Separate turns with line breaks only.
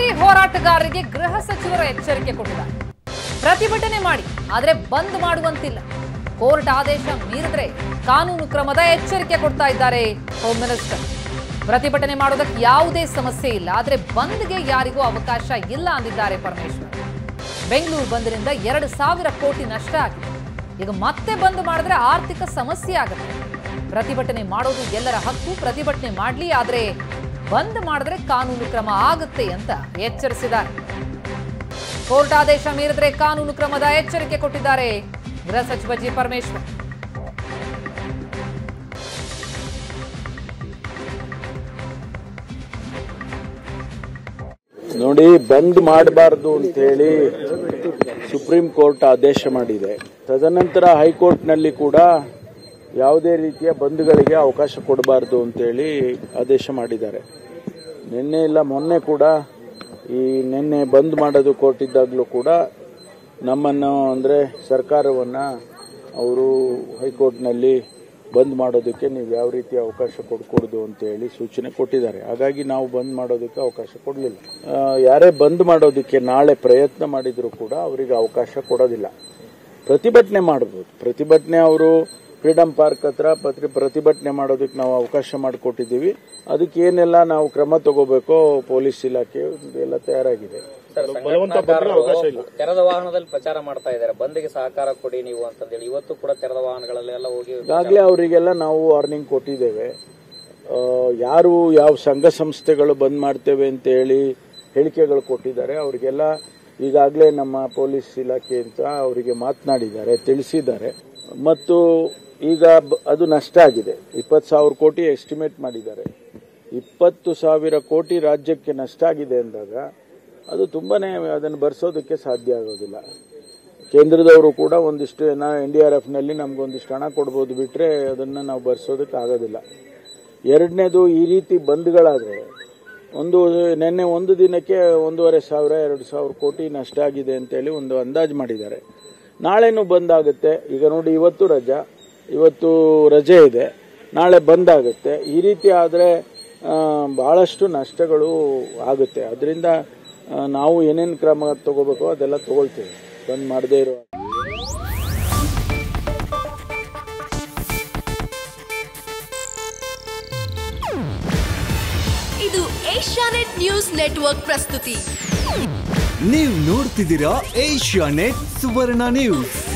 ಬೀದಿ ಹೋರಾಟಗಾರರಿಗೆ ಗೃಹ ಸಚಿವರ ಎಚ್ಚರಿಕೆ ಕೊಟ್ಟಿದ್ದಾರೆ ಪ್ರತಿಭಟನೆ ಮಾಡಿ ಆದರೆ ಬಂದ್ ಮಾಡುವಂತಿಲ್ಲ ಕೋರ್ಟ್ ಆದೇಶ ಮೀರಿದ್ರೆ ಕಾನೂನು ಕ್ರಮದ ಎಚ್ಚರಿಕೆ ಕೊಡ್ತಾ ಇದ್ದಾರೆ ಹೋಮ್ ಮಿನಿಸ್ಟರ್ ಪ್ರತಿಭಟನೆ ಮಾಡೋದಕ್ಕೆ ಯಾವುದೇ ಸಮಸ್ಯೆ ಇಲ್ಲ ಆದರೆ ಬಂದ್ಗೆ ಯಾರಿಗೂ ಅವಕಾಶ ಇಲ್ಲ ಅಂದಿದ್ದಾರೆ ಪರಮೇಶ್ವರ್ ಬೆಂಗಳೂರು ಬಂದ್ರಿಂದ ಎರಡು ಸಾವಿರ ಕೋಟಿ ನಷ್ಟ ಆಗಿದೆ ಈಗ ಮತ್ತೆ ಬಂದ್ ಮಾಡಿದ್ರೆ ಆರ್ಥಿಕ ಸಮಸ್ಯೆ ಆಗುತ್ತೆ ಪ್ರತಿಭಟನೆ ಮಾಡೋದು ಎಲ್ಲರ ಹಕ್ಕು ಪ್ರತಿಭಟನೆ ಮಾಡಲಿ ಆದರೆ ಬಂದ್ ಮಾಡಿದ್ರೆ ಕಾನೂನು ಕ್ರಮ ಆಗುತ್ತೆ ಅಂತ ಎಚ್ಚರಿಸಿದ್ದಾರೆ ಕೋರ್ಟ್ ಆದೇಶ ಮೀರಿದ್ರೆ ಕಾನೂನು ಕ್ರಮದ ಎಚ್ಚರಿಕೆ ಕೊಟ್ಟಿದ್ದಾರೆ ಗೃಹ ಸಚಿವ ಜಿ ಪರಮೇಶ್ವರ್
ನೋಡಿ ಬಂದ್ ಮಾಡಬಾರ್ದು ಅಂತೇಳಿ ಸುಪ್ರೀಂ ಕೋರ್ಟ್ ಆದೇಶ ಮಾಡಿದೆ ತದನಂತರ ಹೈಕೋರ್ಟ್ನಲ್ಲಿ ಕೂಡ ಯಾವುದೇ ರೀತಿಯ ಬಂದ್ಗಳಿಗೆ ಅವಕಾಶ ಕೊಡಬಾರ್ದು ಅಂತೇಳಿ ಆದೇಶ ಮಾಡಿದ್ದಾರೆ ನಿನ್ನೆ ಇಲ್ಲ ಮೊನ್ನೆ ಕೂಡ ಈ ನಿನ್ನೆ ಬಂದ್ ಮಾಡೋದು ಕೋರ್ಟ್ ಇದ್ದಾಗಲೂ ಕೂಡ ನಮ್ಮನ್ನು ಅಂದರೆ ಸರ್ಕಾರವನ್ನು ಅವರು ಹೈಕೋರ್ಟ್ನಲ್ಲಿ ಬಂದ್ ಮಾಡೋದಕ್ಕೆ ನೀವು ಯಾವ ರೀತಿ ಅವಕಾಶ ಕೊಡ್ಕೊಡ್ದು ಅಂತ ಹೇಳಿ ಸೂಚನೆ ಕೊಟ್ಟಿದ್ದಾರೆ ಹಾಗಾಗಿ ನಾವು ಬಂದ್ ಮಾಡೋದಕ್ಕೆ ಅವಕಾಶ ಕೊಡಲಿಲ್ಲ ಯಾರೇ ಬಂದ್ ಮಾಡೋದಕ್ಕೆ ನಾಳೆ ಪ್ರಯತ್ನ ಮಾಡಿದ್ರು ಕೂಡ ಅವರಿಗೆ ಅವಕಾಶ ಕೊಡೋದಿಲ್ಲ ಪ್ರತಿಭಟನೆ ಮಾಡಬಹುದು ಪ್ರತಿಭಟನೆ ಅವರು ಫ್ರೀಡಂ ಪಾರ್ಕ್ ಹತ್ರ ಪತ್ರಿ ಪ್ರತಿಭಟನೆ ಮಾಡೋದಕ್ಕೆ ನಾವು ಅವಕಾಶ ಮಾಡಿಕೊಟ್ಟಿದ್ದೀವಿ ಅದಕ್ಕೆ ಏನೆಲ್ಲ ನಾವು ಕ್ರಮ ತಗೋಬೇಕೋ ಪೊಲೀಸ್ ಇಲಾಖೆ ಎಲ್ಲ ತಯಾರಾಗಿದೆ
ಸರ್ ಸಂಘಟನಾಕಾರರು ತೆರೆದ ವಾಹನದಲ್ಲಿ ಪ್ರಚಾರ ಮಾಡ್ತಾ ಇದ್ದಾರೆ ಬಂದ್ಗೆ ಸಹಕಾರ ಕೊಡಿ ನೀವು ಅಂತಂದೇಳಿ ಇವತ್ತು ಕೂಡ ತೆರೆದ ವಾಹನಗಳಲ್ಲೆಲ್ಲ ಹೋಗಿ
ಈಗಾಗಲೇ ಅವರಿಗೆಲ್ಲ ನಾವು ವಾರ್ನಿಂಗ್ ಕೊಟ್ಟಿದ್ದೇವೆ ಆ, ಯಾರು ಯಾವ ಸಂಘ ಸಂಸ್ಥೆಗಳು ಬಂದ್ ಮಾಡ್ತೇವೆ ಅಂತ ಹೇಳಿ ಹೇಳಿಕೆಗಳು ಕೊಟ್ಟಿದ್ದಾರೆ ಅವರಿಗೆಲ್ಲ ಈಗಾಗಲೇ ನಮ್ಮ ಪೊಲೀಸ್ ಇಲಾಖೆ ಅಂತ ಅವರಿಗೆ ಮಾತನಾಡಿದ್ದಾರೆ ತಿಳಿಸಿದ್ದಾರೆ ಮತ್ತು ಈಗ ಬ- ಅದು ನಷ್ಟ ಆಗಿದೆ ಇಪ್ಪತ್ತು ಸಾವಿರ ಕೋಟಿ ಎಸ್ಟಿಮೇಟ್ ಮಾಡಿದ್ದಾರೆ ಇಪ್ಪತ್ತು ಸಾವಿರ ಕೋಟಿ ರಾಜ್ಯಕ್ಕೆ ನಷ್ಟ ಆಗಿದೆ ಅಂದಾಗ ಅದು ತುಂಬಾನೇ ಅದನ್ನು ಭರಿಸೋದಕ್ಕೆ ಸಾಧ್ಯ ಆಗೋದಿಲ್ಲ ಕೇಂದ್ರದವರು ಕೂಡ ಒಂದಿಷ್ಟು ಏನೋ ಎನ್ ಡಿ ಆರ್ ಎಫ್ನಲ್ಲಿ ನಮ್ಗೊಂದಿಷ್ಟು ಹಣ ಕೊಡ್ಬೋದು ಬಿಟ್ರೆ ಅದನ್ನು ನಾವು ಭರಿಸೋದಕ್ಕೆ ಆಗೋದಿಲ್ಲ ಎರಡನೇದು ಈ ರೀತಿ ಬಂದ್ಗಳಾದರೆ ಒಂದು ನಿನ್ನೆ ಒಂದು ದಿನಕ್ಕೆ ಒಂದೂವರೆ ಸಾವಿರ ಎರಡು ಸಾವಿರ ಕೋಟಿ ನಷ್ಟ ಆಗಿದೆ ಅಂತೇಳಿ ಒಂದು ಅಂದಾಜು ಮಾಡಿದ್ದಾರೆ ನಾಳೆನೂ ಬಂದಾಗುತ್ತೆ ಈಗ ನೋಡಿ ಇವತ್ತು ರಜಾ ಇವತ್ತು ರಜೆ ಇದೆ ನಾಳೆ ಬಂದಾಗುತ್ತೆ ಈ ರೀತಿ ಆದರೆ ಬಹಳಷ್ಟು ನಷ್ಟಗಳು ಆಗುತ್ತೆ ಅದರಿಂದ ನಾವು ಏನೇನು ಕ್ರಮ ತಗೋಬೇಕೋ ಅದೆಲ್ಲ ತಗೊಳ್ತೇವೆ ಬಂದ್ ಮಾಡದೇ ಇರೋ
ಇದು ಏಷ್ಯಾನೆಟ್ ನ್ಯೂಸ್ ನೆಟ್ವರ್ಕ್ ಪ್ರಸ್ತುತಿ
ನೀವು ನೋಡ್ತಿದ್ದೀರಾ ಏಷ್ಯಾ ನೆಟ್ ಸುವರ್ಣ ನ್ಯೂಸ್